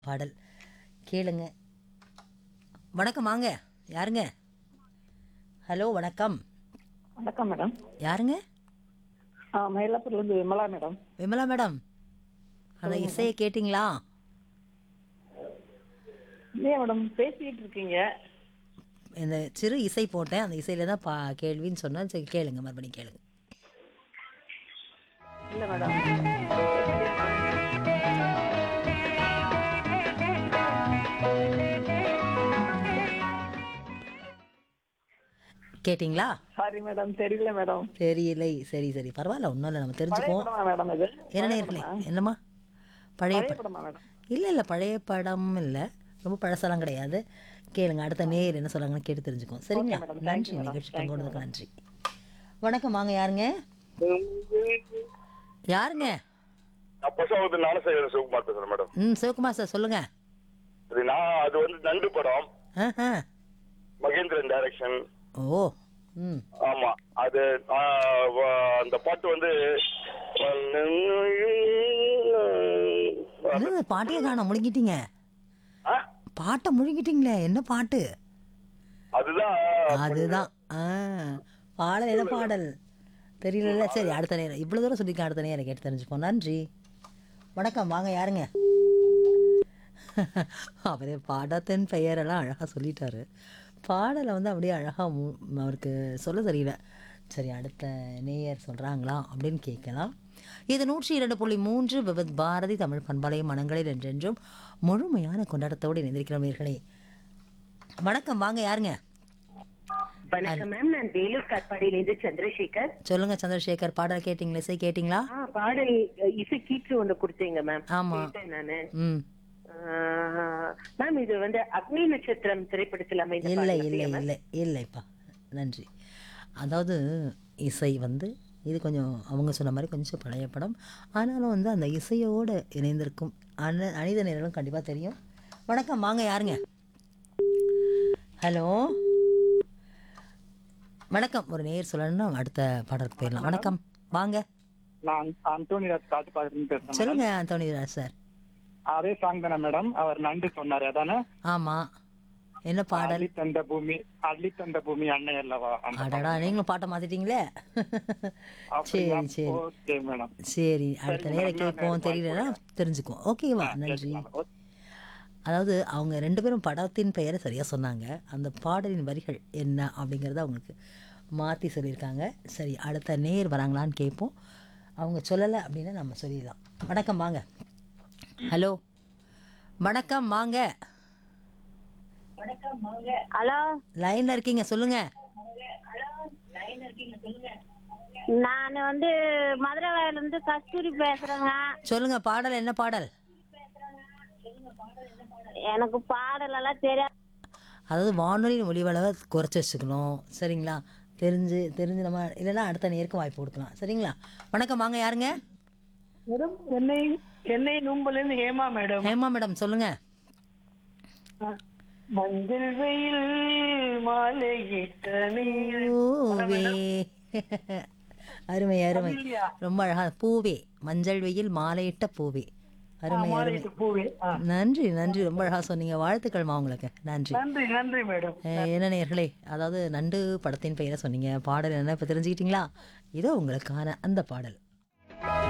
பாடல் கேளுங்க வணக்கம் வாங்க யாருங்க ஹலோ வணக்கம் வணக்கம் மேடம் யாருங்க ஆ மயிலாப்பூர்லேருந்து விமலா மேடம் விமலா மேடம் அந்த இசையை கேட்டிங்களா ஏன் மேடம் பேசிக்கிட்டு இருக்கீங்க இந்த சிறு இசை போட்டேன் அந்த இசையில தான் பா கேள்வின்னு சொன்னேன் சரி கேளுங்க மறுபடியும் கேளுங்க இல்லை மேடம் கேட்டிங்களா சாரி மேடம் தெரியல மேடம் தெரியலை சரி சரி பரவாயில்ல ஒன்றும் இல்லை நம்ம பழைய தெரிஞ்சுக்குவோம் படமா மேடம் இது என்ன நேர்களே என்னம்மா பழைய பழைய படம் படமா மேடம் இல்லை இல்லை பழைய படம் இல்லை ரொம்ப பழசெல்லாம் கிடையாது கேளுங்க அடுத்த நேர் என்ன சொல்றாங்கன்னு கேட்டு தெரிஞ்சுக்குவோம் சரிங்களா madam. Thank நன்றி you, madam. நிகழ்ச்சி Thank you, பங்கோடுறதுக்கு நன்றி வணக்கம் வாங்க யாருங்க யாருங்க நான் பசாவத்து ஞானசேகர சிவகுமார் பேசுறேன் மேடம் ம் சிவகுமார் சார் சொல்லுங்க அது நான் அது வந்து நண்டு படம் ஆஹா மகேந்திரன் டைரக்ஷன் ஓ ம் ஆமா அது ஆ, வ- அந்த பாட்டு வந்து என்னது பாட்டையே காணோம் முழுங்கிட்டீங்க ஆ? பாட்டை முழுங்கிட்டீங்களே என்ன பாட்டு அதுதான் அதுதான் ஆ பாடல் என்ன பாடல் தெரியல சரி அடுத்த நேரம் இவ்வளோ தூரம் சொல்லியிருக்கேன் அடுத்த நேரம் கேட்டு தெரிஞ்சுப்போம் நன்றி வணக்கம் வாங்க யாருங்க அவரே பாடத்தின் பெயரெல்லாம் அழகாக சொல்லிட்டாரு பாடலை வந்து அப்படியே அழகாக அவருக்கு சொல்ல தெரியல சரி அடுத்த நேயர் சொல்கிறாங்களா அப்படின்னு கேட்கலாம் இது நூற்றி இரண்டு புள்ளி மூன்று விவித் பாரதி தமிழ் பண்பலைய மனங்களில் என்றென்றும் முழுமையான கொண்டாட்டத்தோடு இணைந்திருக்கிறோம் நேயர்களே வணக்கம் வாங்க யாருங்க வணக்கம் மேம் நான் வேலூர் காட்பாடியிலிருந்து சந்திரசேகர் சொல்லுங்க சந்திரசேகர் பாடல் கேட்டிங்களா இசை கேட்டிங்களா ஆ பாடல் அஹ், இசை கீற்று ஒன்று கொடுத்தீங்க மேம் ஆமா. கேட்டேன் நானு ம் ஆஹ், மேம் இது வந்து அக்னி நட்சத்திரம் திரைப்படத்தில் அமைந்த இல்லை பாடல் இல்லை அப்படியா, மேம்? இல்லை இல்லைப்பா நன்றி அதாவது இசை வந்து இது கொஞ்சம் அவங்க சொன்ன மாதிரி கொஞ்சம் பழைய படம் ஆனாலும் வந்து அந்த இசையோடு இணைந்திருக்கும் அன அனித நேரம் கண்டிப்பாக தெரியும் வணக்கம் வாங்க யாருங்க ஹலோ வணக்கம் ஒரு நேர் சொல்லணும்னா அடுத்த பாடலுக்கு போயிடலாம் வணக்கம் வாங்க நான் அந்தோனிராஜ் காட்டுப்பாடுன்னு பேசுறேன் சொல்லுங்க அந்தோனிராஜ் சார் அதே சாங் தானே மேடம் அவர் நண்டு சொன்னாரு அதானே ஆமாம் என்ன பாடல் அள்ளி தந்த பூமி அள்ளி தந்த பூமி அன்னை அல்லவா அந்த அடடா நீங்களும் பாட்டை மாத்திட்டீங்களே சரி சரி ஓகே மேடம் சரி அடுத்த நேரம் கேட்போம் தெரியலன்னா தெரிஞ்சுக்குவோம் ஓகேவா நன்றி அதாவது அவங்க ரெண்டு பேரும் படத்தின் பெயரை சரியாக சொன்னாங்க அந்த பாடலின் வரிகள் என்ன அப்படிங்கிறத அவங்களுக்கு மாற்றி சொல்லியிருக்காங்க சரி அடுத்த நேர் வராங்களான்னு கேட்போம் அவங்க சொல்லலை அப்படின்னா நம்ம சொல்லிடலாம் வணக்கம் வாங்க ஹலோ வணக்கம் வாங்க ஹலோ லைனில் இருக்கீங்க சொல்லுங்க நான் வந்து மதுரை இருந்து கஸ்தூரி பேசுறேங்க சொல்லுங்க பாடல் என்ன பாடல் எனக்கு பாடல் எல்லாம் தெரியாது அதாவது வானொலியின் ஒளிவளவை குறைச்சி வச்சுக்கணும் சரிங்களா தெரிஞ்சு தெரிஞ்சு நம்ம இல்லைன்னா அடுத்த நேருக்கு வாய்ப்பு கொடுக்கலாம் சரிங்களா வணக்கம் வாங்க யாருங்க மேடம் என்னை என்னை நும்பலேருந்து ஹேமா மேடம் ஹேமா மேடம் சொல்லுங்க மஞ்சள் வெயில் மாலையிட்ட நீர் பூவே அருமை அருமை ரொம்ப அழகா பூவே மஞ்சள் வெயில் மாலையிட்ட பூவே அருமை அருமை மாலையிட்ட பூவே ஆ. நன்றி நன்றி ரொம்ப அழகா சொன்னீங்க வாழ்த்துக்கள்மா உங்களுக்கு நன்றி நன்றி நன்றி மேடம் அஹ், என்ன நேர்களே அதாவது நண்டு படத்தின் பெயரை சொன்னீங்க பாடல் என்ன இப்போ தெரிஞ்சுக்கிட்டீங்களா இதோ உங்களுக்கான அந்த பாடல்